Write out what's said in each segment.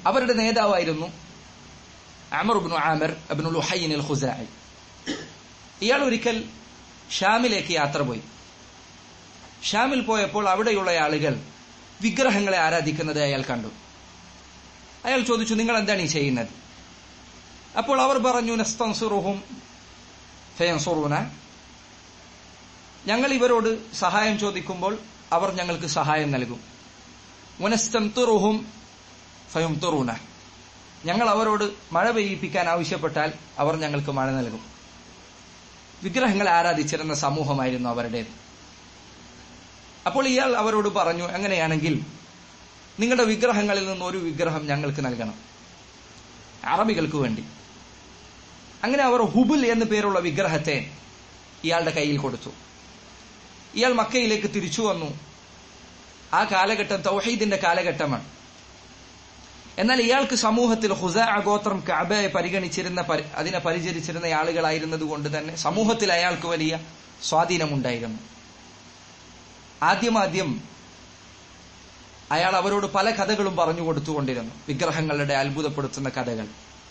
അവരുടെ നേതാവായിരുന്നു അമർ ഇബ്നു ആമിർ ഇബ്നു ലുഹൈൻ അൽ ഖുസാഇ ഇയാൾ ഒരിക്കൽ ഷാമിലേക്ക് യാത്ര പോയി ഷാമിൽ പോയപ്പോൾ അവിടെയുള്ള ആളുകൾ വിഗ്രഹങ്ങളെ ആരാധിക്കുന്നത് അയാൾ കണ്ടു അയാൾ ചോദിച്ചു നിങ്ങൾ എന്താണ് ഈ ചെയ്യുന്നത് അപ്പോൾ അവർ പറഞ്ഞു നസ്തൻസുറുഹും ഫയൻസുറൂന ഞങ്ങൾ ഇവരോട് സഹായം ചോദിക്കുമ്പോൾ അവർ ഞങ്ങൾക്ക് സഹായം നൽകും മുനസ്തംതുറുഹും ഫയുംതുറൂന ഞങ്ങൾ അവരോട് മഴ പെയ്യിപ്പിക്കാൻ ആവശ്യപ്പെട്ടാൽ അവർ ഞങ്ങൾക്ക് മഴ നൽകും വിഗ്രഹങ്ങളെ ആരാധിച്ചിരുന്ന സമൂഹമായിരുന്നു അവരുടേത് അപ്പോൾ ഇയാൾ അവരോട് പറഞ്ഞു അങ്ങനെയാണെങ്കിൽ നിങ്ങളുടെ വിഗ്രഹങ്ങളിൽ നിന്ന് ഒരു വിഗ്രഹം ഞങ്ങൾക്ക് നൽകണം അറബികൾക്ക് വേണ്ടി അങ്ങനെ അവർ ഹുബുൽ എന്നു പേരുള്ള വിഗ്രഹത്തെ ഇയാളുടെ കയ്യിൽ കൊടുത്തു ഇയാൾ മക്കയിലേക്ക് തിരിച്ചു വന്നു ആ കാലഘട്ടം തൗഹീദിന്റെ കാലഘട്ടമാണ് എന്നാൽ ഇയാൾക്ക് സമൂഹത്തിൽ ഹുസ ഗോത്രം കഅബയെ പരിഗണിച്ചിരുന്ന പരി- അതിനെ പരിചരിച്ചിരുന്ന ആളുകളായിരുന്നത് കൊണ്ട് തന്നെ സമൂഹത്തിൽ അയാൾക്ക് വലിയ സ്വാധീനമുണ്ടായിരുന്നു ആദ്യമാദ്യം അയാൾ അവരോട് പല കഥകളും പറഞ്ഞു കൊടുത്തുകൊണ്ടിരുന്നു വിഗ്രഹങ്ങളുടെ അത്ഭുതപ്പെടുത്തുന്ന കഥകൾ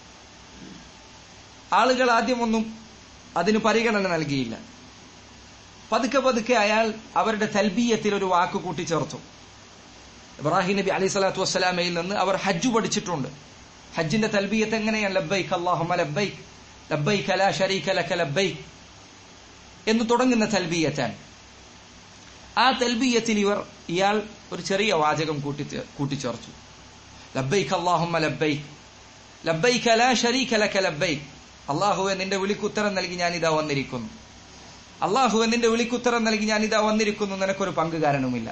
ആളുകൾ ആദ്യമൊന്നും അതിന് പരിഗണന നൽകിയില്ല പതുക്കെ പതുക്കെ അയാൾ അവരുടെ തൽബീയത്തിൽ ഒരു വാക്ക് കൂട്ടിച്ചേർത്തു ഇബ്രാഹിം നബി അലൈഹി സ്വലാത്തു വസ്സലാമയിൽ നിന്ന് അവർ ഹജ്ജ് പഠിച്ചിട്ടുണ്ട് ഹജ്ജിന്റെ തൽബീയത്ത് എങ്ങനെയാണ് ലബ്ബൈക്ക് അല്ലാഹുമ്മ ലബ്ബൈക്ക് ലബ്ബൈക്ക് ലാ ശരീക ലക ലബ്ബൈക്ക് എന്ന് തുടങ്ങുന്ന തൽബീയത്താണ് ആ തൽബീയത്തിൽ ഇവർ ഇയാൾ ഒരു ചെറിയ വാചകം കൂട്ടി കൂട്ടിച്ചേർത്തു ലബ്ബൈക്ക് അല്ലാഹുമ്മ ലബ്ബൈക്ക് ലബ്ബൈക്ക് ലാ ശരീക ലക ലബ്ബൈക്ക് അള്ളാഹുവെ നിന്റെ വിളിക്കുത്തരം നൽകി ഞാൻ ഇതാ വന്നിരിക്കുന്നു അള്ളാഹുവെ നിന്റെ വിളിക്കുത്തരം നൽകി ഞാൻ ഇതാ വന്നിരിക്കുന്നു നിനക്കൊരു പങ്കുകാരനുമില്ല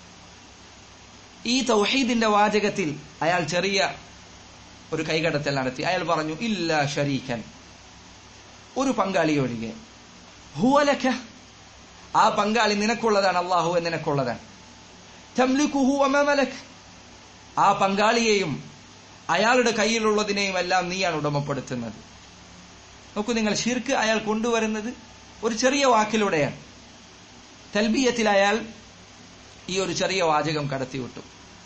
ഈ തൗഹീദിന്റെ വാചകത്തിൽ അയാൾ ചെറിയ ഒരു കൈകടത്തൽ നടത്തി അയാൾ പറഞ്ഞു ഇല്ല ഷരീഖൻ ഒരു പങ്കാളി ഒഴികെ ഹുവലക്ക ആ പങ്കാളി നിനക്കുള്ളതാണ് അള്ളാഹു നിനക്കുള്ളതാണ് തംലിക്കുഹു അമമലക് ആ പങ്കാളിയെയും അയാളുടെ കയ്യിലുള്ളതിനെയും എല്ലാം നീയാണ് ഉടമപ്പെടുത്തുന്നത് നോക്കൂ നിങ്ങൾ ഷിർക്ക് അയാൾ കൊണ്ടുവരുന്നത് ഒരു ചെറിയ വാക്കിലൂടെയാണ് തൽബീയത്തിൽ അയാൾ ഈ ഒരു ചെറിയ വാചകം കടത്തിവിട്ടു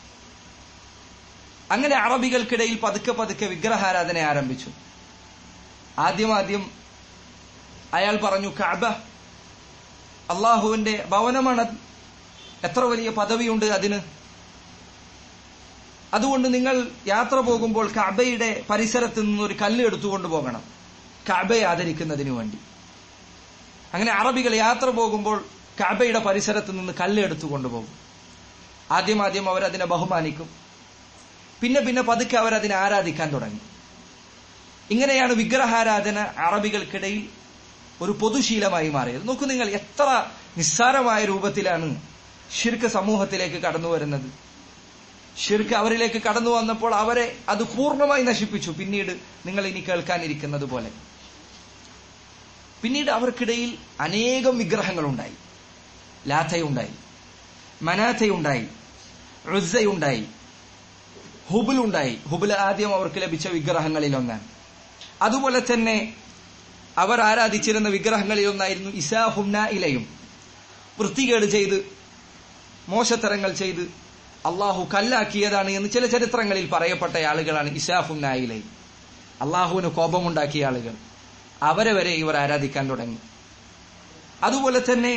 അങ്ങനെ അറബികൾക്കിടയിൽ പതുക്കെ പതുക്കെ വിഗ്രഹാരാധന ആരംഭിച്ചു ആദ്യമാദ്യം അയാൾ പറഞ്ഞു കഅബ അള്ളാഹുവിന്റെ ഭവനമാണ് എത്ര വലിയ പദവിയുണ്ട് അതിന് അതുകൊണ്ട് നിങ്ങൾ യാത്ര പോകുമ്പോൾ കഅബയുടെ പരിസരത്ത് നിന്ന് ഒരു കല്ല് എടുത്തുകൊണ്ട് പോകണം കഅബയെ ആദരിക്കുന്നതിന് വേണ്ടി അങ്ങനെ അറബികൾ യാത്ര പോകുമ്പോൾ കഅബയുടെ പരിസരത്ത് നിന്ന് കല്ല് എടുത്തുകൊണ്ട് പോകും ആദ്യം ആദ്യം അവർ അതിനെ ബഹുമാനിക്കും പിന്നെ പിന്നെ പതുക്കെ അവർ അതിനെ ആരാധിക്കാൻ തുടങ്ങി ഇങ്ങനെയാണ് വിഗ്രഹാരാധന അറബികൾക്കിടയിൽ ഒരു പൊതുശീലമായി മാറിയത് നോക്കൂ നിങ്ങൾ എത്ര നിസ്സാരമായ രൂപത്തിലാണ് ഷിർക്ക് സമൂഹത്തിലേക്ക് കടന്നു വരുന്നത് ഷിർക്ക് അവരിലേക്ക് കടന്നു വന്നപ്പോൾ അവരെ അത് പൂർണ്ണമായി നശിപ്പിച്ചു പിന്നീട് നിങ്ങൾ ഇനി കേൾക്കാനിരിക്കുന്നത് പോലെ പിന്നീട് അവർക്കിടയിൽ അനേകം വിഗ്രഹങ്ങളുണ്ടായി ലാഥയുണ്ടായി മനാഥയുണ്ടായി റുസയുണ്ടായി ഹുബിലുണ്ടായി ഹുബിൽ ആദ്യം അവർക്ക് ലഭിച്ച വിഗ്രഹങ്ങളിൽ ഒന്നാണ് അതുപോലെ തന്നെ അവർ ആരാധിച്ചിരുന്ന വിഗ്രഹങ്ങളിൽ ഒന്നായിരുന്നു ഇസാഹുംന ഇലയും വൃത്തികേട് ചെയ്ത് മോശത്തരങ്ങൾ ചെയ്ത് അള്ളാഹു കല്ലാക്കിയതാണ് എന്ന് ചില ചരിത്രങ്ങളിൽ പറയപ്പെട്ട ആളുകളാണ് ഇസാഫും നായിലയും അള്ളാഹുവിന് കോപമുണ്ടാക്കിയ ആളുകൾ അവരെ വരെ ഇവർ ആരാധിക്കാൻ തുടങ്ങി അതുപോലെ തന്നെ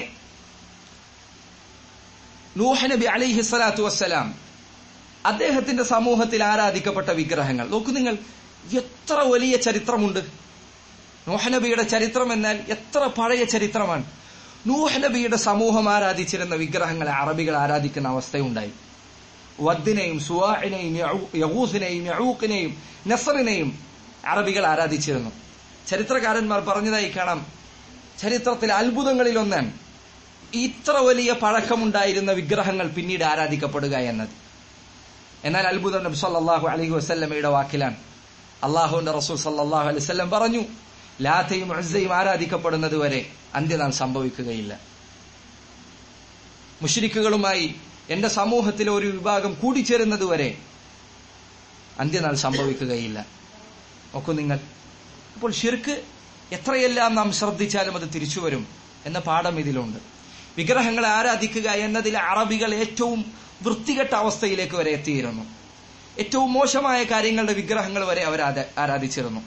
നൂഹ് നബി അലിഹി സ്വലാത്തു വസ്സലാം അദ്ദേഹത്തിന്റെ സമൂഹത്തിൽ ആരാധിക്കപ്പെട്ട വിഗ്രഹങ്ങൾ നോക്കൂ നിങ്ങൾ എത്ര വലിയ ചരിത്രമുണ്ട് നൂഹ് നബിയുടെ ചരിത്രം എന്നാൽ എത്ര പഴയ ചരിത്രമാണ് നൂഹ് നബിയുടെ സമൂഹം ആരാധിച്ചിരുന്ന വിഗ്രഹങ്ങളെ അറബികൾ ആരാധിക്കുന്ന അവസ്ഥയുണ്ടായി വദ്ദിനെയും സുവാഹിനെയും യഹൂസിനെയും യഹൂക്കിനെയും നസറിനെയും അറബികൾ ആരാധിച്ചിരുന്നു ചരിത്രകാരന്മാർ പറഞ്ഞതായി കാണാം ചരിത്രത്തിലെ അത്ഭുതങ്ങളിൽ ഒന്നാണ് ഇത്ര വലിയ പഴക്കമുണ്ടായിരുന്ന വിഗ്രഹങ്ങൾ പിന്നീട് ആരാധിക്കപ്പെടുക എന്നത് എന്നാൽ അത്ഭുതം നബി സല്ലല്ലാഹു അലൈഹി വസല്ലമയുടെ വാക്കിലാണ് അള്ളാഹുവിന്റെ റസൂൽ സല്ലല്ലാഹു അലൈഹി വസല്ലം പറഞ്ഞു ലാത്തയും ഉസ്സയും ആരാധിക്കപ്പെടുന്നത് വരെ അന്ത്യനാൾ സംഭവിക്കുകയില്ല മുഷ്രിക്കുകളുമായി എന്റെ സമൂഹത്തിലെ ഒരു വിഭാഗം കൂടിച്ചേരുന്നത് വരെ അന്ത്യനാൾ സംഭവിക്കുകയില്ല നോക്കൂ നിങ്ങൾ അപ്പോൾ ഷിർക്ക് എത്രയെല്ലാം നാം ശ്രദ്ധിച്ചാലും അത് തിരിച്ചു വരും എന്ന പാഠം ഇതിലുണ്ട് വിഗ്രഹങ്ങളെ ആരാധിക്കുക എന്നതിൽ അറബികൾ ഏറ്റവും വൃത്തികെട്ട അവസ്ഥയിലേക്ക് വരെ എത്തിയിരുന്നു ഏറ്റവും മോശമായ കാര്യങ്ങളുടെ വിഗ്രഹങ്ങൾ വരെ അവർ ആരാ- ആരാധിച്ചിരുന്നു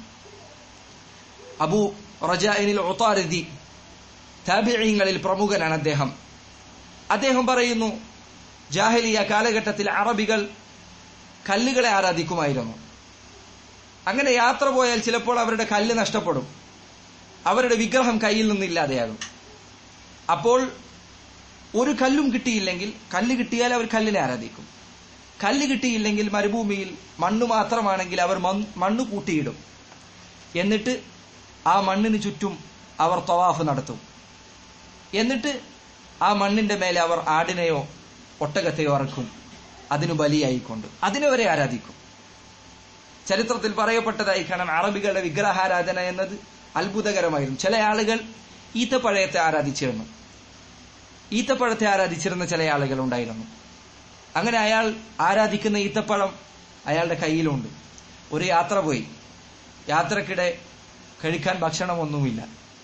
അബു റജാഇനിൽ ഒത്താരതി താബിഴങ്ങളിൽ പ്രമുഖനാണ് അദ്ദേഹം അദ്ദേഹം പറയുന്നു ജാഹലിയ കാലഘട്ടത്തിൽ അറബികൾ കല്ലുകളെ ആരാധിക്കുമായിരുന്നു അങ്ങനെ യാത്ര പോയാൽ ചിലപ്പോൾ അവരുടെ കല്ല് നഷ്ടപ്പെടും അവരുടെ വിഗ്രഹം കയ്യിൽ നിന്നില്ലാതെയാകും അപ്പോൾ ഒരു കല്ലും കിട്ടിയില്ലെങ്കിൽ കല്ല് കിട്ടിയാൽ അവർ കല്ലിനെ ആരാധിക്കും കല്ല് കിട്ടിയില്ലെങ്കിൽ മരുഭൂമിയിൽ മണ്ണ് മാത്രമാണെങ്കിൽ അവർ മൺ- മണ്ണ് കൂട്ടിയിടും എന്നിട്ട് ആ മണ്ണിന് ചുറ്റും അവർ തവാഫ് നടത്തും എന്നിട്ട് ആ മണ്ണിന്റെ മേലെ അവർ ആടിനെയോ ഒട്ടകത്തെയോ ഇറക്കും അതിനു ബലിയായിക്കൊണ്ട് അതിനെ വരെ ആരാധിക്കും ചരിത്രത്തിൽ പറയപ്പെട്ടതായി കാണാം അറബികളുടെ വിഗ്രഹാരാധന എന്നത് അത്ഭുതകരമായിരുന്നു ചില ആളുകൾ ഈത്തപ്പഴയത്തെ ആരാധിച്ചിരുന്നു ഈത്തപ്പഴത്തെ ആരാധിച്ചിരുന്ന ചില ആളുകൾ ഉണ്ടായിരുന്നു അങ്ങനെ അയാൾ ആരാധിക്കുന്ന ഈത്തപ്പഴം അയാളുടെ കയ്യിലുണ്ട് ഒരു യാത്ര പോയി യാത്രക്കിടെ കഴിക്കാൻ ഭക്ഷണമൊന്നുമില്ല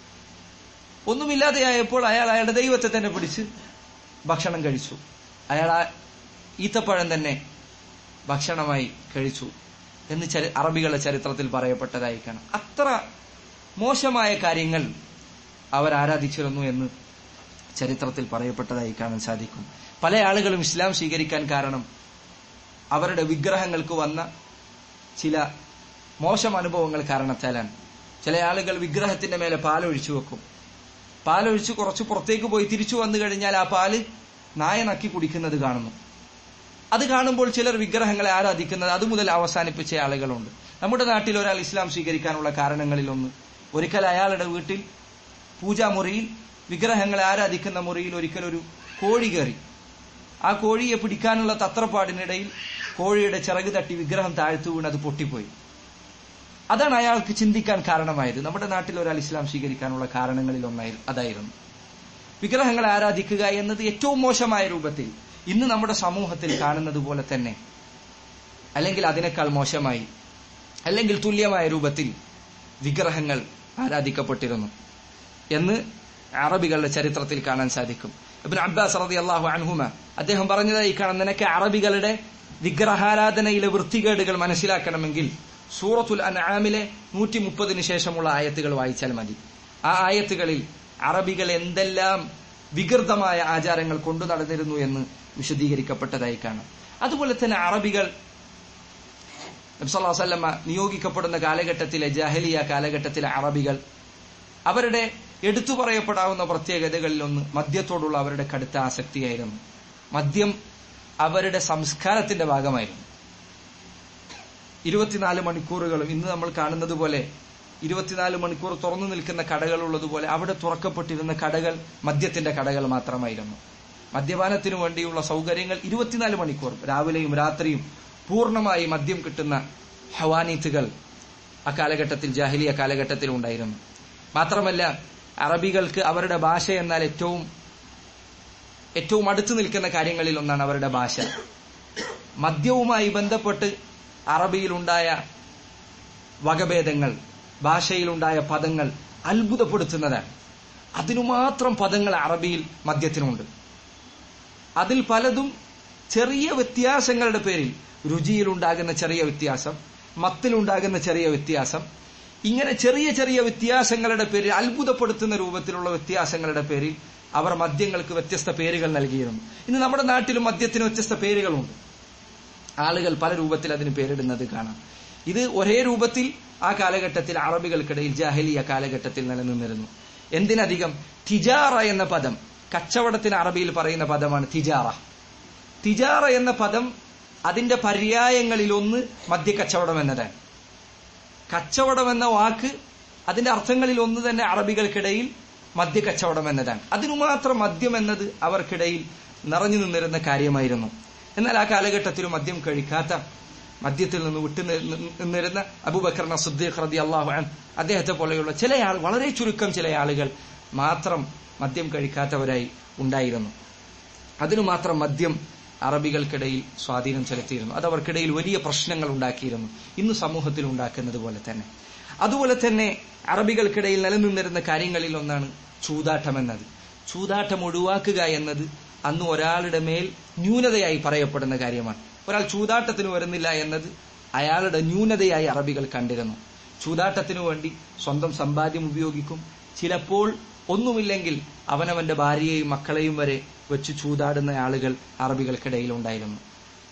ഒന്നുമില്ലാതെയായപ്പോൾ അയാൾ അയാളുടെ ദൈവത്തെ തന്നെ പിടിച്ച് ഭക്ഷണം കഴിച്ചു അയാൾ ആ ഈത്തപ്പഴം തന്നെ ഭക്ഷണമായി കഴിച്ചു എന്ന് ചരി- അറബികളുടെ ചരിത്രത്തിൽ പറയപ്പെട്ടതായി കാണാം അത്ര മോശമായ കാര്യങ്ങൾ അവർ ആരാധിച്ചിരുന്നു എന്ന് ചരിത്രത്തിൽ പറയപ്പെട്ടതായി കാണാൻ സാധിക്കും പല ആളുകളും ഇസ്ലാം സ്വീകരിക്കാൻ കാരണം അവരുടെ വിഗ്രഹങ്ങൾക്ക് വന്ന ചില മോശം അനുഭവങ്ങൾ കാരണത്താലാണ് ചില ആളുകൾ വിഗ്രഹത്തിന്റെ മേലെ പാലൊഴിച്ചു വെക്കും പാലൊഴിച്ച് കുറച്ച് പുറത്തേക്ക് പോയി തിരിച്ചു വന്നു കഴിഞ്ഞാൽ ആ പാല് നായ നക്കി കുടിക്കുന്നത് കാണുന്നു അത് കാണുമ്പോൾ ചിലർ വിഗ്രഹങ്ങളെ ആരാധിക്കുന്നത് അതുമുതൽ അവസാനിപ്പിച്ച ആളുകളുണ്ട് നമ്മുടെ നാട്ടിൽ ഒരാൾ ഇസ്ലാം സ്വീകരിക്കാനുള്ള കാരണങ്ങളിലൊന്ന് ഒരിക്കൽ അയാളുടെ വീട്ടിൽ പൂജാമുറിയിൽ വിഗ്രഹങ്ങളെ ആരാധിക്കുന്ന മുറിയിൽ ഒരിക്കൽ ഒരു കോഴി കയറി ആ കോഴിയെ പിടിക്കാനുള്ള തത്രപ്പാടിനിടയിൽ കോഴിയുടെ ചിറക് തട്ടി വിഗ്രഹം താഴ്ത്തു വീണ് അത് പൊട്ടിപ്പോയി അതാണ് അയാൾക്ക് ചിന്തിക്കാൻ കാരണമായത് നമ്മുടെ നാട്ടിൽ ഒരാൾ ഇസ്ലാം സ്വീകരിക്കാനുള്ള കാരണങ്ങളിൽ ഒന്നായി അതായിരുന്നു വിഗ്രഹങ്ങളെ ആരാധിക്കുക എന്നത് ഏറ്റവും മോശമായ രൂപത്തിൽ ഇന്ന് നമ്മുടെ സമൂഹത്തിൽ കാണുന്നത് പോലെ തന്നെ അല്ലെങ്കിൽ അതിനേക്കാൾ മോശമായി അല്ലെങ്കിൽ തുല്യമായ രൂപത്തിൽ വിഗ്രഹങ്ങൾ ആരാധിക്കപ്പെട്ടിരുന്നു എന്ന് അറബികളുടെ ചരിത്രത്തിൽ കാണാൻ സാധിക്കും ഇബ്ൻ അബ്ബാസ് റതി അള്ളാഹു അൻഹുമ അദ്ദേഹം പറഞ്ഞതായി കാണാം നിനക്ക് അറബികളുടെ വിഗ്രഹാരാധനയിലെ വൃത്തികേടുകൾ മനസ്സിലാക്കണമെങ്കിൽ സൂറത്തുൽ അൻആമിലെ നൂറ്റി മുപ്പതിന് ശേഷമുള്ള ആയത്തുകൾ വായിച്ചാൽ മതി ആ ആയത്തുകളിൽ അറബികൾ എന്തെല്ലാം വികൃതമായ ആചാരങ്ങൾ കൊണ്ടു നടന്നിരുന്നു എന്ന് വിശദീകരിക്കപ്പെട്ടതായി കാണാം അതുപോലെ തന്നെ അറബികൾ നബ്സല്ലാ വല്ലമ്മ നിയോഗിക്കപ്പെടുന്ന കാലഘട്ടത്തിലെ ജാഹലിയ കാലഘട്ടത്തിലെ അറബികൾ അവരുടെ എടുത്തു പറയപ്പെടാവുന്ന പ്രത്യേകതകളിൽ ഒന്ന് മദ്യത്തോടുള്ള അവരുടെ കടുത്ത ആസക്തിയായിരുന്നു മദ്യം അവരുടെ സംസ്കാരത്തിന്റെ ഭാഗമായിരുന്നു ഇരുപത്തിനാല് മണിക്കൂറുകളും ഇന്ന് നമ്മൾ കാണുന്നത് പോലെ ഇരുപത്തിനാല് മണിക്കൂർ തുറന്നു നിൽക്കുന്ന കടകൾ ഉള്ളതുപോലെ അവിടെ തുറക്കപ്പെട്ടിരുന്ന കടകൾ മദ്യത്തിന്റെ കടകൾ മാത്രമായിരുന്നു മദ്യപാനത്തിനു വേണ്ടിയുള്ള സൗകര്യങ്ങൾ ഇരുപത്തിനാല് മണിക്കൂർ രാവിലെയും രാത്രിയും പൂർണ്ണമായി മദ്യം കിട്ടുന്ന ഹവാനീത്തുകൾ ആ കാലഘട്ടത്തിൽ ജാഹിലിയ കാലഘട്ടത്തിൽ ഉണ്ടായിരുന്നു മാത്രമല്ല അറബികൾക്ക് അവരുടെ ഭാഷ എന്നാൽ ഏറ്റവും ഏറ്റവും അടുത്തു നിൽക്കുന്ന കാര്യങ്ങളിൽ ഒന്നാണ് അവരുടെ ഭാഷ മദ്യവുമായി ബന്ധപ്പെട്ട് അറബിയിലുണ്ടായ വകഭേദങ്ങൾ ഭാഷയിലുണ്ടായ പദങ്ങൾ അത്ഭുതപ്പെടുത്തുന്നതാണ് അതിനു മാത്രം പദങ്ങൾ അറബിയിൽ മദ്യത്തിനുണ്ട് അതിൽ പലതും ചെറിയ വ്യത്യാസങ്ങളുടെ പേരിൽ രുചിയിലുണ്ടാകുന്ന ചെറിയ വ്യത്യാസം മത്തിലുണ്ടാകുന്ന ചെറിയ വ്യത്യാസം ഇങ്ങനെ ചെറിയ ചെറിയ വ്യത്യാസങ്ങളുടെ പേരിൽ അത്ഭുതപ്പെടുത്തുന്ന രൂപത്തിലുള്ള വ്യത്യാസങ്ങളുടെ പേരിൽ അവർ മദ്യങ്ങൾക്ക് വ്യത്യസ്ത പേരുകൾ നൽകിയിരുന്നു ഇന്ന് നമ്മുടെ നാട്ടിലും മദ്യത്തിന് വ്യത്യസ്ത പേരുകളുണ്ട് ആളുകൾ പല രൂപത്തിൽ അതിന് പേരിടുന്നത് കാണാം ഇത് ഒരേ രൂപത്തിൽ ആ കാലഘട്ടത്തിൽ അറബികൾക്കിടയിൽ ജാഹലിയ കാലഘട്ടത്തിൽ നിലനിന്നിരുന്നു എന്തിനധികം തിജാറ എന്ന പദം കച്ചവടത്തിന് അറബിയിൽ പറയുന്ന പദമാണ് തിജാറ തിജാറ എന്ന പദം അതിന്റെ പര്യായങ്ങളിൽ ഒന്ന് മദ്യക്കച്ചവടം എന്നതാണ് കച്ചവടം എന്ന വാക്ക് അതിന്റെ അർത്ഥങ്ങളിൽ ഒന്ന് തന്നെ അറബികൾക്കിടയിൽ മദ്യക്കച്ചവടം എന്നതാണ് അതിനു മാത്രം മദ്യം എന്നത് അവർക്കിടയിൽ നിറഞ്ഞു നിന്നിരുന്ന കാര്യമായിരുന്നു എന്നാൽ ആ കാലഘട്ടത്തിലും മദ്യം കഴിക്കാത്ത മദ്യത്തിൽ നിന്ന് വിട്ടു നിന്നിരുന്ന അബൂബക്കർ സുദ്ദീഖ് റതി അള്ളാഹു അൻ അദ്ദേഹത്തെ പോലെയുള്ള ചില ആൾ വളരെ ചുരുക്കം ചില ആളുകൾ മാത്രം മദ്യം കഴിക്കാത്തവരായി ഉണ്ടായിരുന്നു അതിനു മാത്രം മദ്യം അറബികൾക്കിടയിൽ സ്വാധീനം ചെലുത്തിയിരുന്നു അത് അവർക്കിടയിൽ വലിയ പ്രശ്നങ്ങൾ ഉണ്ടാക്കിയിരുന്നു ഇന്ന് സമൂഹത്തിൽ ഉണ്ടാക്കുന്നത് പോലെ തന്നെ അതുപോലെ തന്നെ അറബികൾക്കിടയിൽ നിലനിന്നിരുന്ന കാര്യങ്ങളിൽ ഒന്നാണ് ചൂതാട്ടം എന്നത് ചൂതാട്ടം ഒഴിവാക്കുക എന്നത് അന്ന് ഒരാളുടെ മേൽ ന്യൂനതയായി പറയപ്പെടുന്ന കാര്യമാണ് ഒരാൾ ചൂതാട്ടത്തിന് വരുന്നില്ല എന്നത് അയാളുടെ ന്യൂനതയായി അറബികൾ കണ്ടിരുന്നു ചൂതാട്ടത്തിനു വേണ്ടി സ്വന്തം സമ്പാദ്യം ഉപയോഗിക്കും ചിലപ്പോൾ ഒന്നുമില്ലെങ്കിൽ അവനവന്റെ ഭാര്യയെയും മക്കളെയും വരെ വെച്ച് ചൂതാടുന്ന ആളുകൾ അറബികൾക്കിടയിൽ ഉണ്ടായിരുന്നു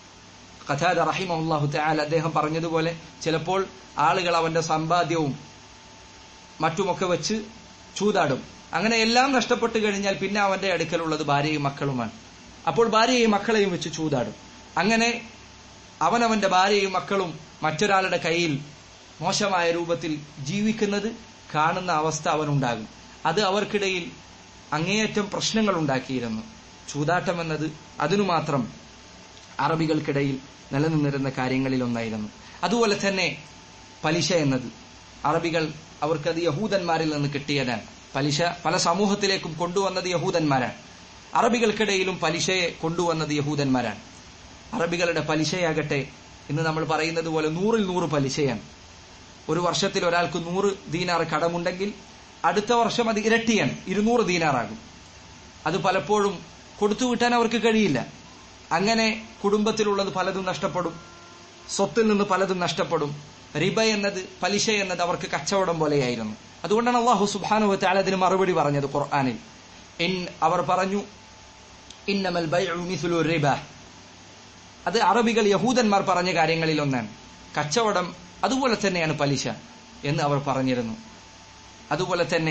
ഖഥാദ റഹിമഹുല്ലാഹു തആല അദ്ദേഹം പറഞ്ഞതുപോലെ ചിലപ്പോൾ ആളുകൾ അവന്റെ സമ്പാദ്യവും മറ്റുമൊക്കെ വെച്ച് ചൂതാടും അങ്ങനെ എല്ലാം നഷ്ടപ്പെട്ടു കഴിഞ്ഞാൽ പിന്നെ അവന്റെ അടുക്കലുള്ളത് ഭാര്യയും മക്കളുമാണ് അപ്പോൾ ഭാര്യയെയും മക്കളെയും വെച്ച് ചൂതാടും അങ്ങനെ അവനവന്റെ ഭാര്യയും മക്കളും മറ്റൊരാളുടെ കയ്യിൽ മോശമായ രൂപത്തിൽ ജീവിക്കുന്നത് കാണുന്ന അവസ്ഥ അവനുണ്ടാകും അത് അവർക്കിടയിൽ അങ്ങേയറ്റം പ്രശ്നങ്ങൾ ഉണ്ടാക്കിയിരുന്നു ചൂതാട്ടം എന്നത് അതിനു മാത്രം അറബികൾക്കിടയിൽ നിലനിന്നിരുന്ന കാര്യങ്ങളിൽ ഒന്നായിരുന്നു അതുപോലെ തന്നെ പലിശ എന്നത് അറബികൾ അവർക്കത് യഹൂദന്മാരിൽ നിന്ന് കിട്ടിയതാണ് പലിശ പല സമൂഹത്തിലേക്കും കൊണ്ടുവന്നത് യഹൂദന്മാരാണ് അറബികൾക്കിടയിലും പലിശയെ കൊണ്ടുവന്നത് യഹൂദന്മാരാണ് അറബികളുടെ പലിശയാകട്ടെ ഇന്ന് നമ്മൾ പറയുന്നത് പോലെ നൂറിൽ നൂറ് പലിശയാണ് ഒരു വർഷത്തിൽ ഒരാൾക്ക് നൂറ് ദീനാർ കടമുണ്ടെങ്കിൽ അടുത്ത വർഷം അത് ഇരട്ടിയാണ് ഇരുന്നൂറ് ദീനാറാകും അത് പലപ്പോഴും കൊടുത്തുവിട്ടാൻ അവർക്ക് കഴിയില്ല അങ്ങനെ കുടുംബത്തിലുള്ളത് പലതും നഷ്ടപ്പെടും സ്വത്തിൽ നിന്ന് പലതും നഷ്ടപ്പെടും റിബ എന്നത് പലിശ എന്നത് അവർക്ക് കച്ചവടം പോലെയായിരുന്നു അതുകൊണ്ടാണ് അള്ളാഹു സുബാനു താല അതിന് മറുപടി പറഞ്ഞത് ഖുർആാനിൽ ഇൻ അവർ പറഞ്ഞു ഇന്നമൽ ബൈഉ മിസ്ലു റിബ അത് അറബികൾ യഹൂദന്മാർ പറഞ്ഞ കാര്യങ്ങളിൽ ഒന്നാണ് കച്ചവടം അതുപോലെ തന്നെയാണ് പലിശ എന്ന് അവർ പറഞ്ഞിരുന്നു അതുപോലെ തന്നെ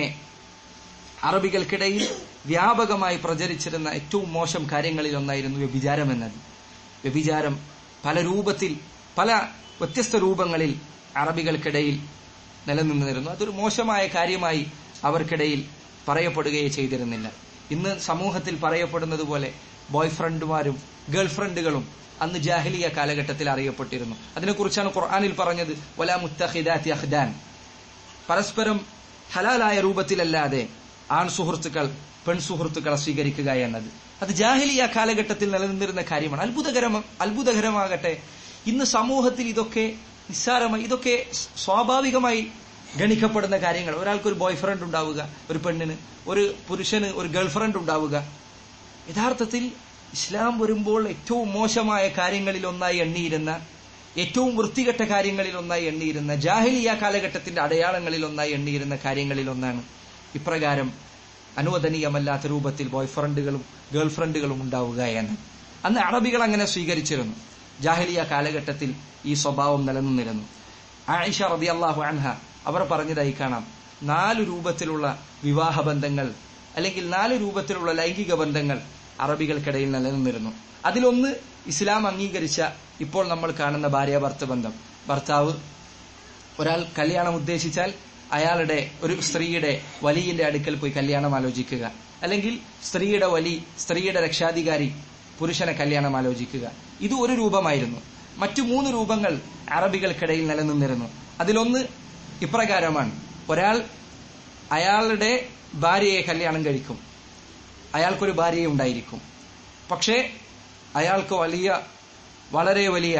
അറബികൾക്കിടയിൽ വ്യാപകമായി പ്രചരിച്ചിരുന്ന ഏറ്റവും മോശം കാര്യങ്ങളിൽ ഒന്നായിരുന്നു വ്യഭിചാരം എന്നത് വ്യഭിചാരം പല രൂപത്തിൽ പല വ്യത്യസ്ത രൂപങ്ങളിൽ അറബികൾക്കിടയിൽ നിലനിന്നിരുന്നു അതൊരു മോശമായ കാര്യമായി അവർക്കിടയിൽ പറയപ്പെടുകയേ ചെയ്തിരുന്നില്ല ഇന്ന് സമൂഹത്തിൽ പറയപ്പെടുന്നത് പോലെ ബോയ് ഫ്രണ്ടുമാരും ഗേൾ ഫ്രണ്ടുകളും അന്ന് ജാഹിലിയ കാലഘട്ടത്തിൽ അറിയപ്പെട്ടിരുന്നു അതിനെക്കുറിച്ചാണ് ഖുർആാനിൽ പറഞ്ഞത് വലാ മുത്തഹിദാത്തി അഹ്ദാൻ പരസ്പരം ഹലാലായ രൂപത്തിലല്ലാതെ ആൺ സുഹൃത്തുക്കൾ പെൺ സുഹൃത്തുക്കളെ സ്വീകരിക്കുക എന്നത് അത് ജാഹിലിയ കാലഘട്ടത്തിൽ നിലനിന്നിരുന്ന കാര്യമാണ് അത്ഭുതകരം അത്ഭുതകരമാകട്ടെ ഇന്ന് സമൂഹത്തിൽ ഇതൊക്കെ നിസ്സാരമായി ഇതൊക്കെ സ്വാഭാവികമായി ഗണിക്കപ്പെടുന്ന കാര്യങ്ങൾ ഒരാൾക്ക് ഒരു ബോയ് ഫ്രണ്ട് ഉണ്ടാവുക ഒരു പെണ്ണിന് ഒരു പുരുഷന് ഒരു ഗേൾ ഫ്രണ്ട് ഉണ്ടാവുക യഥാർത്ഥത്തിൽ ഇസ്ലാം വരുമ്പോൾ ഏറ്റവും മോശമായ കാര്യങ്ങളിൽ ഒന്നായി എണ്ണിയിരുന്ന ഏറ്റവും വൃത്തികെട്ട കാര്യങ്ങളിൽ ഒന്നായി എണ്ണിയിരുന്ന ജാഹിലിയ കാലഘട്ടത്തിന്റെ അടയാളങ്ങളിൽ ഒന്നായി എണ്ണിയിരുന്ന കാര്യങ്ങളിൽ ഒന്നാണ് ഇപ്രകാരം അനുവദനീയമല്ലാത്ത രൂപത്തിൽ ബോയ് ഫ്രണ്ടുകളും ഗേൾ ഫ്രണ്ടുകളും ഉണ്ടാവുക എന്ന് അന്ന് അറബികൾ അങ്ങനെ സ്വീകരിച്ചിരുന്നു ജാഹിലിയ കാലഘട്ടത്തിൽ ഈ സ്വഭാവം നിലനിന്നിരുന്നു ആയിഷ റബി അള്ളാഹു അൻഹ അവർ പറഞ്ഞതായി കാണാം നാല് രൂപത്തിലുള്ള വിവാഹ ബന്ധങ്ങൾ അല്ലെങ്കിൽ നാല് രൂപത്തിലുള്ള ലൈംഗിക ബന്ധങ്ങൾ അറബികൾക്കിടയിൽ നിലനിന്നിരുന്നു അതിലൊന്ന് ഇസ്ലാം അംഗീകരിച്ച ഇപ്പോൾ നമ്മൾ കാണുന്ന ഭാര്യ ഭർത്ത ബന്ധം ഭർത്താവ് ഒരാൾ കല്യാണം ഉദ്ദേശിച്ചാൽ അയാളുടെ ഒരു സ്ത്രീയുടെ വലിയന്റെ അടുക്കൽ പോയി കല്യാണം ആലോചിക്കുക അല്ലെങ്കിൽ സ്ത്രീയുടെ വലി സ്ത്രീയുടെ രക്ഷാധികാരി പുരുഷനെ കല്യാണം ആലോചിക്കുക ഇത് ഒരു രൂപമായിരുന്നു മറ്റു മൂന്ന് രൂപങ്ങൾ അറബികൾക്കിടയിൽ നിലനിന്നിരുന്നു അതിലൊന്ന് ഇപ്രകാരമാണ് ഒരാൾ അയാളുടെ ഭാര്യയെ കല്യാണം കഴിക്കും അയാൾക്കൊരു ഭാര്യയെ ഉണ്ടായിരിക്കും പക്ഷേ അയാൾക്ക് വലിയ വളരെ വലിയ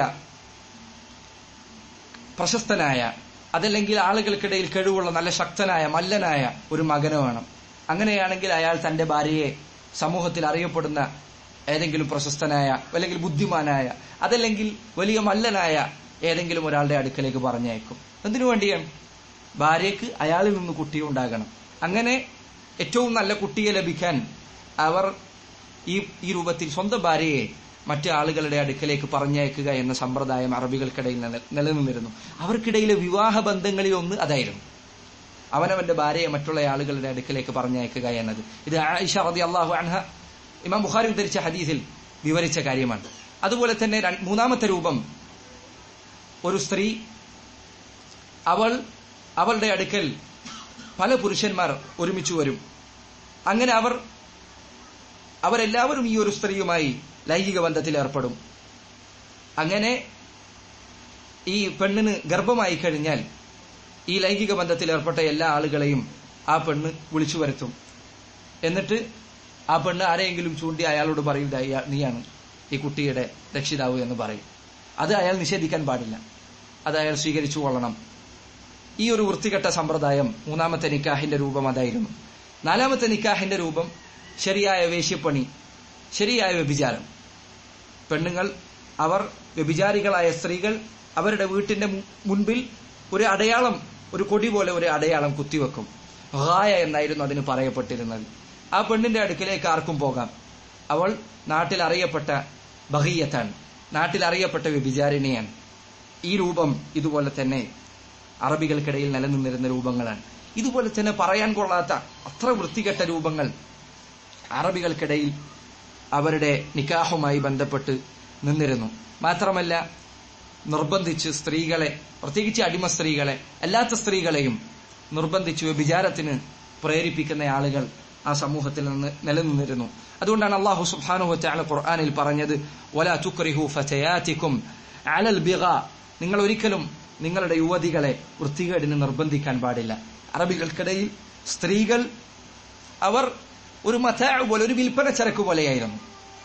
പ്രശസ്തനായ അതല്ലെങ്കിൽ ആളുകൾക്കിടയിൽ കഴിവുള്ള നല്ല ശക്തനായ മല്ലനായ ഒരു മകന് വേണം അങ്ങനെയാണെങ്കിൽ അയാൾ തന്റെ ഭാര്യയെ സമൂഹത്തിൽ അറിയപ്പെടുന്ന ഏതെങ്കിലും പ്രശസ്തനായ അല്ലെങ്കിൽ ബുദ്ധിമാനായ അതല്ലെങ്കിൽ വലിയ മല്ലനായ ഏതെങ്കിലും ഒരാളുടെ അടുക്കലേക്ക് പറഞ്ഞയക്കും എന്തിനു വേണ്ടിയാണ് ഭാര്യയ്ക്ക് അയാളിൽ നിന്ന് കുട്ടി ഉണ്ടാകണം അങ്ങനെ ഏറ്റവും നല്ല കുട്ടിയെ ലഭിക്കാൻ അവർ ഈ ഈ രൂപത്തിൽ സ്വന്തം ഭാര്യയെ മറ്റു ആളുകളുടെ അടുക്കലേക്ക് പറഞ്ഞയക്കുക എന്ന സമ്പ്രദായം അറബികൾക്കിടയിൽ നില- നിലനിന്നിരുന്നു അവർക്കിടയിലെ വിവാഹ ബന്ധങ്ങളിൽ ഒന്ന് അതായിരുന്നു അവനവന്റെ ഭാര്യയെ മറ്റുള്ള ആളുകളുടെ അടുക്കലേക്ക് പറഞ്ഞയക്കുക എന്നത് ഇത് ആയിഷ റതി അള്ളാഹു അൻഹ ഇമാം ബുഖാരി ഉദ്ധരിച്ച ഹദീസിൽ വിവരിച്ച കാര്യമാണ് അതുപോലെ തന്നെ രണ്ട്- മൂന്നാമത്തെ രൂപം ഒരു സ്ത്രീ അവൾ അവളുടെ അടുക്കൽ പല പുരുഷന്മാർ ഒരുമിച്ച് വരും അങ്ങനെ അവർ അവരെല്ലാവരും ഈ ഒരു സ്ത്രീയുമായി ലൈംഗിക ബന്ധത്തിൽ ഏർപ്പെടും അങ്ങനെ ഈ പെണ്ണിന് ഗർഭമായി കഴിഞ്ഞാൽ ഈ ലൈംഗിക ബന്ധത്തിൽ ഏർപ്പെട്ട എല്ലാ ആളുകളെയും ആ പെണ്ണ് വിളിച്ചു വരുത്തും എന്നിട്ട് ആ പെണ്ണ് ആരെയെങ്കിലും ചൂണ്ടി അയാളോട് പറയും "ദാ ഇയാ- നീയാണ് ഈ കുട്ടിയുടെ രക്ഷിതാവ് എന്ന് പറയും അത് അയാൾ നിഷേധിക്കാൻ പാടില്ല അത് അയാൾ സ്വീകരിച്ചു കൊള്ളണം ഈ ഒരു വൃത്തികെട്ട സമ്പ്രദായം മൂന്നാമത്തെ നിക്കാഹിന്റെ രൂപം അതായിരുന്നു നാലാമത്തെ നിക്കാഹിന്റെ രൂപം ശരിയായ വേശ്യപ്പണി ശരിയായ വ്യഭിചാരം പെണ്ണുങ്ങൾ അവർ വ്യഭിചാരികളായ സ്ത്രീകൾ അവരുടെ വീട്ടിന്റെ മു- മുൻപിൽ ഒരു അടയാളം ഒരു കൊടി പോലെ ഒരു അടയാളം കുത്തിവെക്കും ഹായ എന്നായിരുന്നു അതിന് പറയപ്പെട്ടിരുന്നത് ആ പെണ്ണിന്റെ അടുക്കിലേക്ക് ആർക്കും പോകാം അവൾ നാട്ടിൽ അറിയപ്പെട്ട ബഹീയത്താണ് നാട്ടിൽ അറിയപ്പെട്ട വ്യഭിചാരിണിയാണ് ഈ രൂപം ഇതുപോലെ തന്നെ അറബികൾക്കിടയിൽ നിലനിന്നിരുന്ന രൂപങ്ങളാണ് ഇതുപോലെ തന്നെ പറയാൻ കൊള്ളാത്ത അത്ര വൃത്തികെട്ട രൂപങ്ങൾ അറബികൾക്കിടയിൽ അവരുടെ നിക്കാഹുമായി ബന്ധപ്പെട്ട് നിന്നിരുന്നു മാത്രമല്ല നിർബന്ധിച്ച് സ്ത്രീകളെ പ്രത്യേകിച്ച് അടിമ സ്ത്രീകളെ അല്ലാത്ത സ്ത്രീകളെയും നിർബന്ധിച്ച് വ്യഭിചാരത്തിന് പ്രേരിപ്പിക്കുന്ന ആളുകൾ ആ സമൂഹത്തിൽ നിന്ന് നിലനിന്നിരുന്നു അതുകൊണ്ടാണ് അള്ളാഹു സുബ്ഹാനഹു വതആല ഖുർആനിൽ പറഞ്ഞത് വലാ തുക്രിഹു ഫതയാതികും അലൽ ബിഗ നിങ്ങൾ ഒരിക്കലും നിങ്ങളുടെ യുവതികളെ വൃത്തികേടിന് നിർബന്ധിക്കാൻ പാടില്ല അറബികൾക്കിടയിൽ സ്ത്രീകൾ അവർ ഒരു മതാ പോലെ ഒരു വിൽപ്പന ചരക്ക് പോലെയായിരുന്നു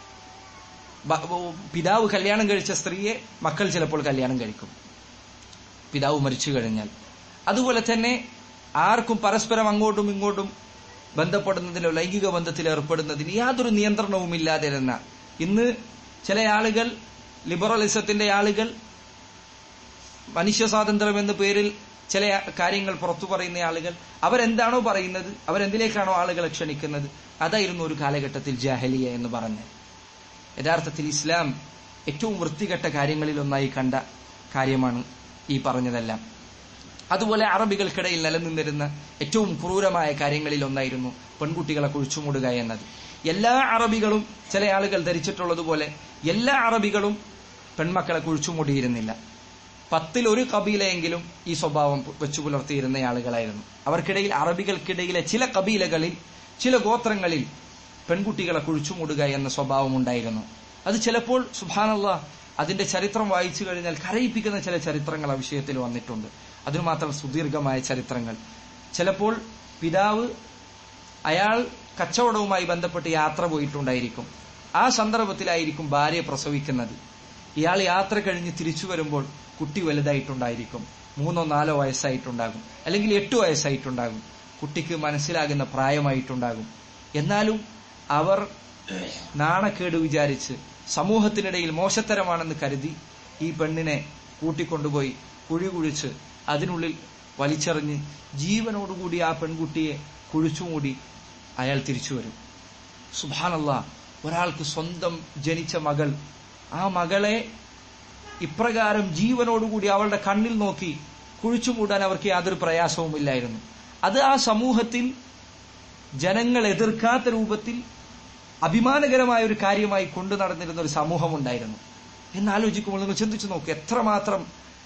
ബ- ബ- പിതാവ് കല്യാണം കഴിച്ച സ്ത്രീയെ മക്കൾ ചിലപ്പോൾ കല്യാണം കഴിക്കും പിതാവ് മരിച്ചു കഴിഞ്ഞാൽ അതുപോലെ തന്നെ ആർക്കും പരസ്പരം അങ്ങോട്ടും ഇങ്ങോട്ടും ബന്ധപ്പെടുന്നതിലോ ലൈംഗിക ബന്ധത്തിൽ ഏർപ്പെടുന്നതിന് യാതൊരു നിയന്ത്രണവും ഇല്ലാതിരുന്ന ഇന്ന് ചില ആളുകൾ ലിബറലിസത്തിന്റെ ആളുകൾ മനുഷ്യ സ്വാതന്ത്ര്യം എന്ന പേരിൽ ചില കാര്യങ്ങൾ പുറത്തു പറയുന്ന ആളുകൾ അവരെന്താണോ പറയുന്നത് അവരെന്തിലേക്കാണോ ആളുകളെ ക്ഷണിക്കുന്നത് അതായിരുന്നു ഒരു കാലഘട്ടത്തിൽ ജാഹലിയ എന്ന് പറഞ്ഞത് യഥാർത്ഥത്തിൽ ഇസ്ലാം ഏറ്റവും വൃത്തികെട്ട കാര്യങ്ങളിൽ ഒന്നായി കണ്ട കാര്യമാണ് ഈ പറഞ്ഞതെല്ലാം അതുപോലെ അറബികൾക്കിടയിൽ നിലനിന്നിരുന്ന ഏറ്റവും ക്രൂരമായ കാര്യങ്ങളിൽ ഒന്നായിരുന്നു പെൺകുട്ടികളെ കുഴിച്ചുമൂടുക എന്നത് എല്ലാ അറബികളും ചില ആളുകൾ ധരിച്ചിട്ടുള്ളതുപോലെ എല്ലാ അറബികളും പെൺമക്കളെ കുഴിച്ചുമൂടിയിരുന്നില്ല പത്തിൽ ഒരു കബീലയെങ്കിലും ഈ സ്വഭാവം വെച്ചു പുലർത്തിയിരുന്ന ആളുകളായിരുന്നു അവർക്കിടയിൽ അറബികൾക്കിടയിലെ ചില കബീലകളിൽ ചില ഗോത്രങ്ങളിൽ പെൺകുട്ടികളെ കുഴിച്ചുമൂടുക എന്ന സ്വഭാവം ഉണ്ടായിരുന്നു അത് ചിലപ്പോൾ സുബാനല്ല അതിന്റെ ചരിത്രം വായിച്ചു കഴിഞ്ഞാൽ കരയിപ്പിക്കുന്ന ചില ചരിത്രങ്ങൾ ആ വിഷയത്തിൽ വന്നിട്ടുണ്ട് അതിനു മാത്രം സുദീർഘമായ ചരിത്രങ്ങൾ ചിലപ്പോൾ പിതാവ് അയാൾ കച്ചവടവുമായി ബന്ധപ്പെട്ട് യാത്ര പോയിട്ടുണ്ടായിരിക്കും ആ സന്ദർഭത്തിലായിരിക്കും ഭാര്യ പ്രസവിക്കുന്നത് ഇയാൾ യാത്ര കഴിഞ്ഞ് തിരിച്ചു വരുമ്പോൾ കുട്ടി വലുതായിട്ടുണ്ടായിരിക്കും മൂന്നോ നാലോ വയസ്സായിട്ടുണ്ടാകും അല്ലെങ്കിൽ എട്ട് വയസ്സായിട്ടുണ്ടാകും കുട്ടിക്ക് മനസ്സിലാകുന്ന പ്രായമായിട്ടുണ്ടാകും എന്നാലും അവർ നാണക്കേട് വിചാരിച്ച് സമൂഹത്തിനിടയിൽ മോശത്തരമാണെന്ന് കരുതി ഈ പെണ്ണിനെ കൂട്ടിക്കൊണ്ടുപോയി കുഴി കുഴിച്ച് അതിനുള്ളിൽ വലിച്ചെറിഞ്ഞ് ജീവനോടുകൂടി ആ പെൺകുട്ടിയെ കുഴിച്ചുമൂടി അയാൾ തിരിച്ചു വരും സുബാനല്ല ഒരാൾക്ക് സ്വന്തം ജനിച്ച മകൾ ആ മകളെ ഇപ്രകാരം ജീവനോടുകൂടി അവളുടെ കണ്ണിൽ നോക്കി കുഴിച്ചുമൂടാൻ അവർക്ക് യാതൊരു പ്രയാസവുമില്ലായിരുന്നു അത് ആ സമൂഹത്തിൽ ജനങ്ങൾ എതിർക്കാത്ത രൂപത്തിൽ അഭിമാനകരമായ ഒരു കാര്യമായി കൊണ്ടു നടന്നിരുന്ന ഒരു സമൂഹമുണ്ടായിരുന്നു എന്നാലോചിക്കുമ്പോൾ നിങ്ങൾ ചിന്തിച്ചു നോക്കൂ എത്രമാത്രം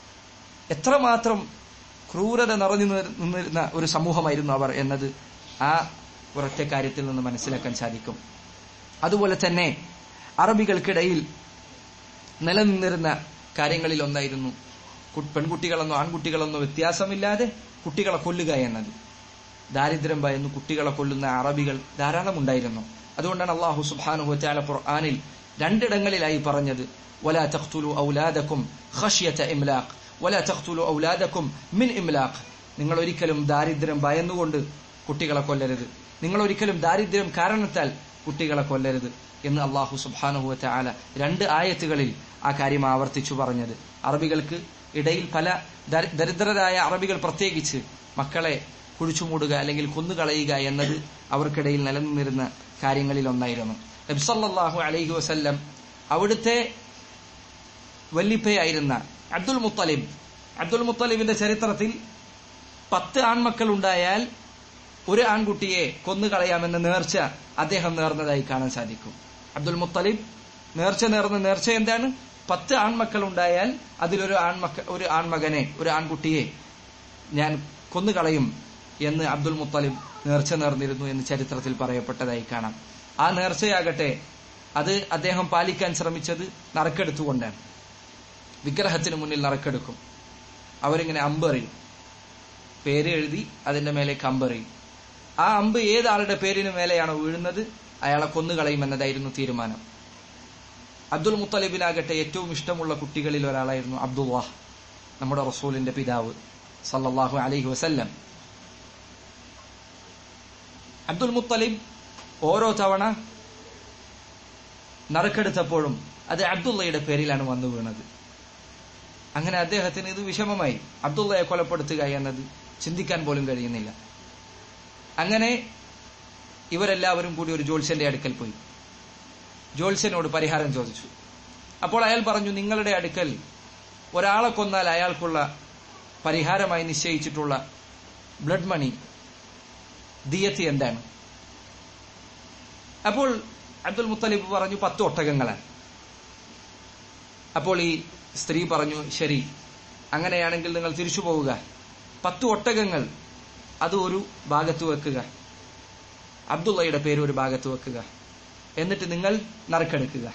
എത്രമാത്രം ക്രൂരത നിറഞ്ഞു നിന്നിരുന്ന ഒരു സമൂഹമായിരുന്നു അവർ എന്നത് ആ ഒരൊറ്റ കാര്യത്തിൽ നിന്ന് മനസ്സിലാക്കാൻ സാധിക്കും അതുപോലെ തന്നെ അറബികൾക്കിടയിൽ നിലനിന്നിരുന്ന കാര്യങ്ങളിൽ ഒന്നായിരുന്നു കു- പെൺകുട്ടികളെന്നോ ആൺകുട്ടികളെന്നോ വ്യത്യാസമില്ലാതെ കുട്ടികളെ കൊല്ലുക എന്നത് ദാരിദ്ര്യം ഭയന്ന് കുട്ടികളെ കൊല്ലുന്ന അറബികൾ ധാരാളം ഉണ്ടായിരുന്നു അതുകൊണ്ടാണ് അള്ളാഹു സുബ്ഹാനഹു വതആല ഖുർആനിൽ രണ്ടിടങ്ങളിലായി പറഞ്ഞത് വലാ തഖ്തുലു ഔലാദക്കും ഖശ്യത ഇംലാഖ് വലാ തഖ്തുലു ഔലാദക്കും മിൻ ഇംലാഖ് നിങ്ങൾ ഒരിക്കലും ദാരിദ്ര്യം ഭയന്നുകൊണ്ട് കുട്ടികളെ കൊല്ലരുത് നിങ്ങൾ ഒരിക്കലും ദാരിദ്ര്യം കാരണത്താൽ കുട്ടികളെ കൊല്ലരുത് എന്ന് അള്ളാഹു സുബ്ഹാനഹു വതആല രണ്ട് ആയത്തുകളിൽ ആ കാര്യം ആവർത്തിച്ചു പറഞ്ഞത് അറബികൾക്ക് ഇടയിൽ പല ദരി- ദരിദ്രരായ അറബികൾ പ്രത്യേകിച്ച് മക്കളെ കുഴിച്ചുമൂടുക അല്ലെങ്കിൽ കൊന്നുകളയുക എന്നത് അവർക്കിടയിൽ നിലനിന്നിരുന്ന കാര്യങ്ങളിൽ ഒന്നായിരുന്നു നബ്സല്ലാഹു അലൈഹി വസല്ലം അവിടുത്തെ വല്ലിപ്പയായിരുന്ന അബ്ദുൽ മുത്തലിബ് അബ്ദുൽ മുത്തലിബിന്റെ ചരിത്രത്തിൽ പത്ത് ആൺമക്കൾ ഉണ്ടായാൽ ഒരു ആൺകുട്ടിയെ കൊന്നുകളയാമെന്ന നേർച്ച അദ്ദേഹം നേർന്നതായി കാണാൻ സാധിക്കും അബ്ദുൽ മുത്തലിബ് നേർച്ച നേർന്ന നേർച്ച എന്താണ് പത്ത് ആൺമക്കൾ ഉണ്ടായാൽ അതിലൊരു ആൺമക്ക ഒരു ആൺമകനെ ഒരു ആൺകുട്ടിയെ ഞാൻ കൊന്നുകളയും എന്ന് അബ്ദുൽ മുത്തലിബ് നേർച്ച നേർന്നിരുന്നു എന്ന് ചരിത്രത്തിൽ പറയപ്പെട്ടതായി കാണാം ആ നേർച്ചയാകട്ടെ അത് അദ്ദേഹം പാലിക്കാൻ ശ്രമിച്ചത് നറുക്കെടുത്തുകൊണ്ടാണ് വിഗ്രഹത്തിന് മുന്നിൽ നറുക്കെടുക്കും അവരിങ്ങനെ അമ്പെറിയും പേര് എഴുതി അതിന്റെ മേലേക്ക് അമ്പെറിയും ആ അമ്പ് ഏതാളുടെ പേരിന് മേലെയാണോ വീഴുന്നത് അയാളെ കൊന്നുകളയും എന്നതായിരുന്നു തീരുമാനം അബ്ദുൽ മുത്തലിബിനാകട്ടെ ഏറ്റവും ഇഷ്ടമുള്ള കുട്ടികളിൽ ഒരാളായിരുന്നു അബ്ദുല്ലാഹ് നമ്മുടെ റസൂലിന്റെ പിതാവ് സല്ലല്ലാഹു അലൈഹി വസല്ലം അബ്ദുൽ മുത്തലിബ് ഓരോ തവണ നറുക്കെടുത്തപ്പോഴും അത് അബ്ദുള്ളയുടെ പേരിലാണ് വന്നു വീണത് അങ്ങനെ അദ്ദേഹത്തിന് ഇത് വിഷമമായി അബ്ദുള്ളയെ കൊലപ്പെടുത്തുക എന്നത് ചിന്തിക്കാൻ പോലും കഴിയുന്നില്ല അങ്ങനെ ഇവരെല്ലാവരും കൂടി ഒരു ജോത്സ്യന്റെ അടുക്കൽ പോയി ജോത്സ്യനോട് പരിഹാരം ചോദിച്ചു അപ്പോൾ അയാൾ പറഞ്ഞു നിങ്ങളുടെ അടുക്കൽ ഒരാളെ കൊന്നാൽ അയാൾക്കുള്ള പരിഹാരമായി നിശ്ചയിച്ചിട്ടുള്ള ബ്ലഡ് മണി ദിയത്തി എന്താണ് അപ്പോൾ അബ്ദുൽ മുത്തലിബ് പറഞ്ഞു പത്ത് ഒട്ടകങ്ങളാണ് അപ്പോൾ ഈ സ്ത്രീ പറഞ്ഞു ശരി അങ്ങനെയാണെങ്കിൽ നിങ്ങൾ തിരിച്ചു പോവുക പത്ത് ഒട്ടകങ്ങൾ അത് ഒരു ഭാഗത്ത് വെക്കുക അബ്ദുള്ളയുടെ പേര് ഒരു ഭാഗത്ത് വെക്കുക എന്നിട്ട് നിങ്ങൾ നറുക്കെടുക്കുക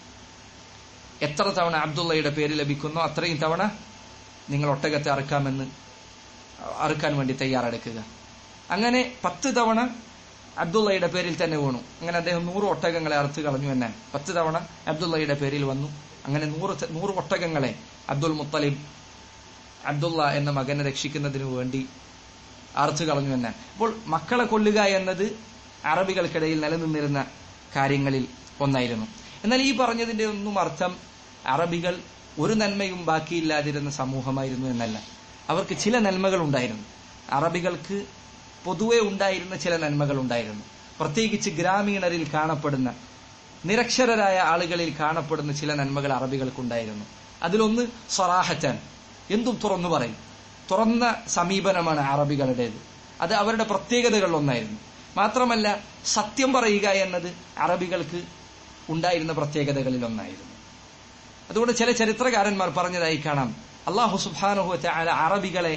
എത്ര തവണ അബ്ദുള്ളയുടെ പേര് ലഭിക്കുന്നോ അത്രയും തവണ നിങ്ങൾ ഒട്ടകത്തെ അറുക്കാമെന്ന് അറുക്കാൻ വേണ്ടി തയ്യാറെടുക്കുക അങ്ങനെ പത്ത് തവണ അബ്ദുള്ളയുടെ പേരിൽ തന്നെ വീണു അങ്ങനെ അദ്ദേഹം നൂറ് ഒട്ടകങ്ങളെ അറുത്ത് കളഞ്ഞു എന്നാണ് പത്ത് തവണ അബ്ദുള്ളയുടെ പേരിൽ വന്നു അങ്ങനെ നൂറ് ത- നൂറ് ഒട്ടകങ്ങളെ അബ്ദുൽ മുത്തലിബ് അബ്ദുള്ള എന്ന മകനെ രക്ഷിക്കുന്നതിനു വേണ്ടി അറുത്തു കളഞ്ഞു എന്നാണ് അപ്പോൾ മക്കളെ കൊല്ലുക എന്നത് അറബികൾക്കിടയിൽ നിലനിന്നിരുന്ന കാര്യങ്ങളിൽ ഒന്നായിരുന്നു എന്നാൽ ഈ പറഞ്ഞതിന്റെ ഒന്നും അർത്ഥം അറബികൾ ഒരു നന്മയും ബാക്കിയില്ലാതിരുന്ന സമൂഹമായിരുന്നു എന്നല്ല അവർക്ക് ചില നന്മകൾ ഉണ്ടായിരുന്നു അറബികൾക്ക് പൊതുവെ ഉണ്ടായിരുന്ന ചില നന്മകൾ ഉണ്ടായിരുന്നു പ്രത്യേകിച്ച് ഗ്രാമീണരിൽ കാണപ്പെടുന്ന നിരക്ഷരരായ ആളുകളിൽ കാണപ്പെടുന്ന ചില നന്മകൾ അറബികൾക്കുണ്ടായിരുന്നു അതിലൊന്ന് സറാഹറ്റാൻ എന്തും തുറന്നു പറയും തുറന്ന സമീപനമാണ് അറബികളുടേത് അത് അവരുടെ പ്രത്യേകതകളിൽ ഒന്നായിരുന്നു മാത്രമല്ല സത്യം പറയുക എന്നത് അറബികൾക്ക് ഉണ്ടായിരുന്ന പ്രത്യേകതകളിൽ ഒന്നായിരുന്നു അതുകൊണ്ട് ചില ചരിത്രകാരന്മാർ പറഞ്ഞതായി കാണാം അള്ളാഹു സുബാനുഹു അല അറബികളെ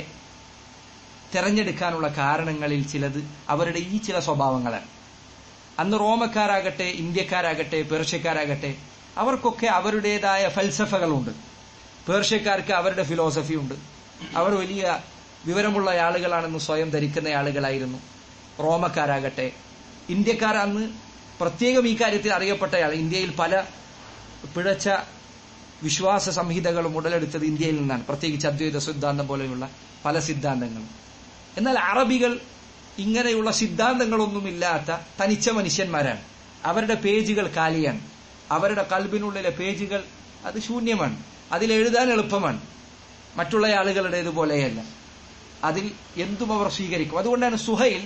തെരഞ്ഞെടുക്കാനുള്ള കാരണങ്ങളിൽ ചിലത് അവരുടെ ഈ ചില സ്വഭാവങ്ങളാണ് അന്ന് റോമക്കാരാകട്ടെ ഇന്ത്യക്കാരാകട്ടെ പേർഷ്യക്കാരാകട്ടെ അവർക്കൊക്കെ അവരുടേതായ ഫൽസഫകളുണ്ട് പേർഷ്യക്കാർക്ക് അവരുടെ ഫിലോസഫി ഉണ്ട് അവർ വലിയ വിവരമുള്ള ആളുകളാണെന്ന് സ്വയം ധരിക്കുന്ന ആളുകളായിരുന്നു റോമക്കാരാകട്ടെ ഇന്ത്യക്കാർ അന്ന് പ്രത്യേകം ഈ കാര്യത്തിൽ അറിയപ്പെട്ടയാൾ ഇന്ത്യയിൽ പല പിഴച്ച വിശ്വാസ സംഹിതകളും ഉടലെടുത്തത് ഇന്ത്യയിൽ നിന്നാണ് പ്രത്യേകിച്ച് അദ്വൈത സിദ്ധാന്തം പോലെയുള്ള പല സിദ്ധാന്തങ്ങളും എന്നാൽ അറബികൾ ഇങ്ങനെയുള്ള സിദ്ധാന്തങ്ങളൊന്നുമില്ലാത്ത തനിച്ച മനുഷ്യന്മാരാണ് അവരുടെ പേജുകൾ കാലിയാണ് അവരുടെ കൽബിനുള്ളിലെ പേജുകൾ അത് ശൂന്യമാണ് അതിൽ എഴുതാൻ എളുപ്പമാണ് മറ്റുള്ള ആളുകളുടേതുപോലെയല്ല അതിൽ എന്തും അവർ സ്വീകരിക്കും അതുകൊണ്ടാണ് സുഹൈൽ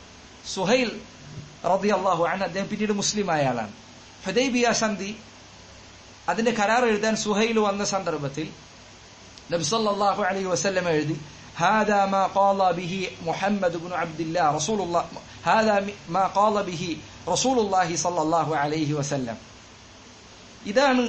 സുഹൈൽ റബി അള്ളാഹു ആണ് അദ്ദേഹം പിന്നീട് മുസ്ലിമായ ആളാണ് ഹുദൈബിയ സന്ധി അതിന്റെ കരാർ എഴുതാൻ സുഹൈൽ വന്ന സന്ദർഭത്തിൽ നബി സല്ലല്ലാഹു അലൈഹി വസല്ലം എഴുതി هذا ما قال به محمد بن عبد الله رسول الله هذا ما قال به رسول الله صلى الله عليه وسلم ഇതാണ്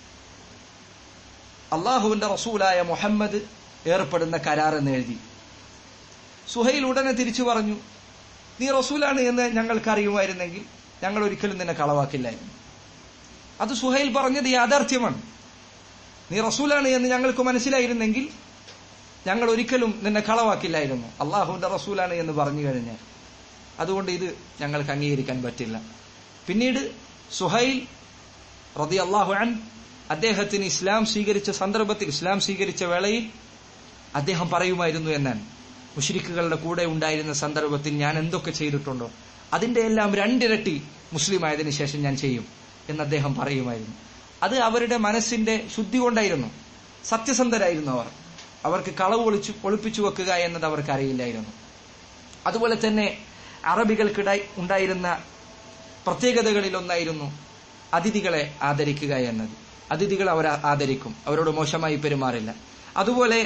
അള്ളാഹുവിന്റെ റസൂലായ മുഹമ്മദ് ഏർപ്പെടുന്ന കരാർ എന്ന് എഴുതി സുഹൈൽ ഉടനെ തിരിച്ചു പറഞ്ഞു നീ റസൂലാണ് എന്ന് ഞങ്ങൾക്ക് അറിയുമായിരുന്നെങ്കിൽ ഞങ്ങൾ ഒരിക്കലും നിന്നെ കളവാക്കില്ലായിരുന്നു അത് സുഹൈൽ പറഞ്ഞത് യാഥാർത്ഥ്യമാണ് നീ റസൂലാണ് എന്ന് ഞങ്ങൾക്ക് മനസ്സിലായിരുന്നെങ്കിൽ ഞങ്ങൾ ഒരിക്കലും നിന്നെ കളവാക്കില്ലായിരുന്നു അള്ളാഹുവിന്റെ റസൂലാണ് എന്ന് പറഞ്ഞു കഴിഞ്ഞാൽ അതുകൊണ്ട് ഇത് ഞങ്ങൾക്ക് അംഗീകരിക്കാൻ പറ്റില്ല പിന്നീട് സുഹൈൽ റതി അള്ളാഹു അൻ അദ്ദേഹത്തിന് ഇസ്ലാം സ്വീകരിച്ച സന്ദർഭത്തിൽ ഇസ്ലാം സ്വീകരിച്ച വേളയിൽ അദ്ദേഹം പറയുമായിരുന്നു എന്നാണ് മുഷരിക്കുകളുടെ കൂടെ ഉണ്ടായിരുന്ന സന്ദർഭത്തിൽ ഞാൻ എന്തൊക്കെ ചെയ്തിട്ടുണ്ടോ അതിന്റെ എല്ലാം രണ്ടിരട്ടി മുസ്ലിം ആയതിനു ശേഷം ഞാൻ ചെയ്യും എന്ന് അദ്ദേഹം പറയുമായിരുന്നു അത് അവരുടെ മനസ്സിന്റെ ശുദ്ധി കൊണ്ടായിരുന്നു സത്യസന്ധരായിരുന്നു അവർ അവർക്ക് കളവ് ഒളിച്ചു ഒളിപ്പിച്ചു വെക്കുക എന്നത് അവർക്ക് അറിയില്ലായിരുന്നു അതുപോലെ തന്നെ അറബികൾക്കിടയിൽ ഉണ്ടായിരുന്ന പ്രത്യേകതകളിൽ ഒന്നായിരുന്നു അതിഥികളെ ആദരിക്കുക എന്നത് അതിഥികൾ അവർ ആദരിക്കും അവരോട് മോശമായി പെരുമാറില്ല അതുപോലെ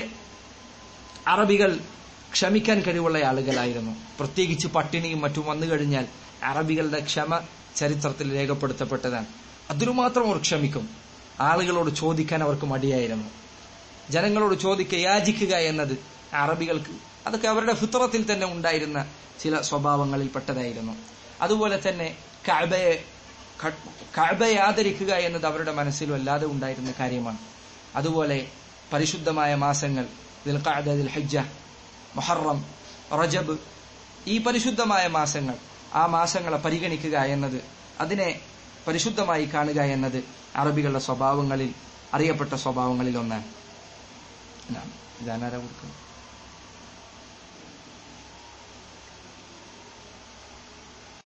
അറബികൾ ക്ഷമിക്കാൻ കഴിവുള്ള ആളുകളായിരുന്നു പ്രത്യേകിച്ച് പട്ടിണിയും മറ്റും വന്നു കഴിഞ്ഞാൽ അറബികളുടെ ക്ഷമ ചരിത്രത്തിൽ രേഖപ്പെടുത്തപ്പെട്ടതാണ് അതിനുമാത്രം അവർ ക്ഷമിക്കും ആളുകളോട് ചോദിക്കാൻ അവർക്ക് മടിയായിരുന്നു ജനങ്ങളോട് ചോദിക്കുക യാചിക്കുക എന്നത് അറബികൾക്ക് അതൊക്കെ അവരുടെ ഫിത്രത്തിൽ തന്നെ ഉണ്ടായിരുന്ന ചില സ്വഭാവങ്ങളിൽ പെട്ടതായിരുന്നു അതുപോലെ തന്നെ കഅബയെ കഅബയെ ആദരിക്കുക എന്നത് അവരുടെ മനസ്സിൽ വല്ലാതെ ഉണ്ടായിരുന്ന കാര്യമാണ് അതുപോലെ പരിശുദ്ധമായ മാസങ്ങൾ ദിൽഖഅദ ദിൽഹിജ്ജ മുഹറം റജബ് ഈ പരിശുദ്ധമായ മാസങ്ങൾ ആ മാസങ്ങളെ പരിഗണിക്കുക എന്നത് അതിനെ പരിശുദ്ധമായി കാണുക എന്നത് അറബികളുടെ സ്വഭാവങ്ങളിൽ അറിയപ്പെട്ട സ്വഭാവങ്ങളിൽ ഒന്നാണ് ഇതാനാരാ കൊടുക്കുന്നത്